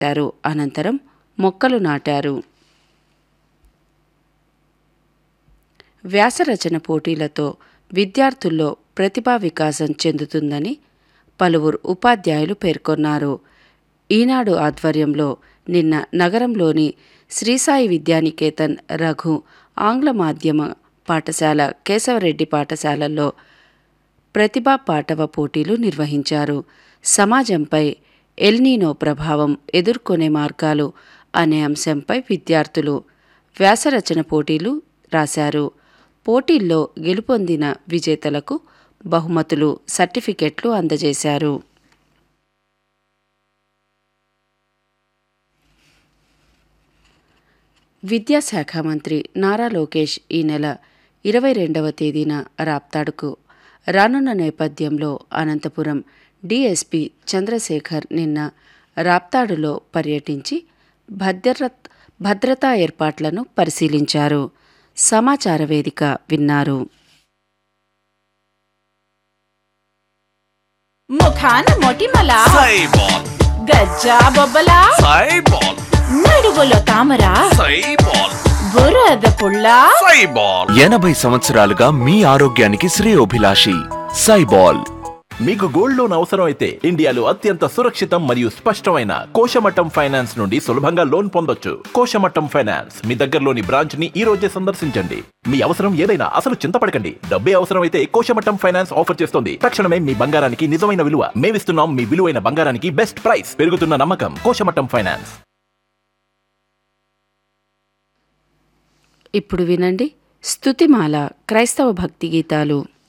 చేశారు అనంతరం మొక్కలు నాటారు వ్యాసరచన పోటీలతో విద్యార్థుల్లో ప్రతిభా వికాసం చెందుతుందని పలువురు ఉపాధ్యాయులు పేర్కొన్నారు ఈనాడు ఆధ్వర్యంలో నిన్న నగరంలోని శ్రీసాయి విద్యానికేతన్ రఘు ఆంగ్ల మాధ్యమ పాఠశాల కేశవరెడ్డి పాఠశాలల్లో ప్రతిభా పాటవ పోటీలు నిర్వహించారు సమాజంపై ఎల్నీనో ప్రభావం ఎదుర్కొనే మార్గాలు అనే అంశంపై విద్యార్థులు వ్యాసరచన పోటీలు రాశారు పోటీల్లో గెలుపొందిన విజేతలకు బహుమతులు సర్టిఫికెట్లు అందజేశారు విద్యాశాఖ మంత్రి నారా లోకేష్ ఈ నెల ఇరవై రెండవ తేదీన రాప్తాడుకు రానున్న నేపథ్యంలో అనంతపురం డీఎస్పీ చంద్రశేఖర్ నిన్న రాప్తాడులో పర్యటించి భద్రత్ భద్రతా ఏర్పాట్లను పరిశీలించారు సమాచార వేదిక విన్నారు ముఖాన మొటిమల సైబాల్ గజ్జా బొబ్బల సైబాల్ నడువులో తామర సైబాల్ బురద పుల్ల సైబాల్ ఎనభై సంవత్సరాలుగా మీ ఆరోగ్యానికి శ్రేయోభిలాషి సైబాల్ మీకు గోల్డ్ లోన్ అవసరం అయితే ఇండియాలో అత్యంత సురక్షితం మరియు స్పష్టమైన కోశమట్టం ఫైనాన్స్ నుండి సులభంగా లోన్ పొందొచ్చు కోశమట్టం ఫైనాన్స్ మీ దగ్గరలోని బ్రాంచ్ ని ఈ రోజే సందర్శించండి మీ అవసరం ఏదైనా అసలు చింతపడకండి డబ్బే అవసరం అయితే కోశమట్టం ఫైనాన్స్ ఆఫర్ చేస్తుంది తక్షణమే మీ బంగారానికి నిజమైన విలువ మేమిస్తున్నాం మీ విలువైన బంగారానికి బెస్ట్ ప్రైస్ పెరుగుతున్న నమ్మకం కోశమట్టం ఫైనాన్స్ ఇప్పుడు వినండి స్తుతిమాల క్రైస్తవ భక్తి గీతాలు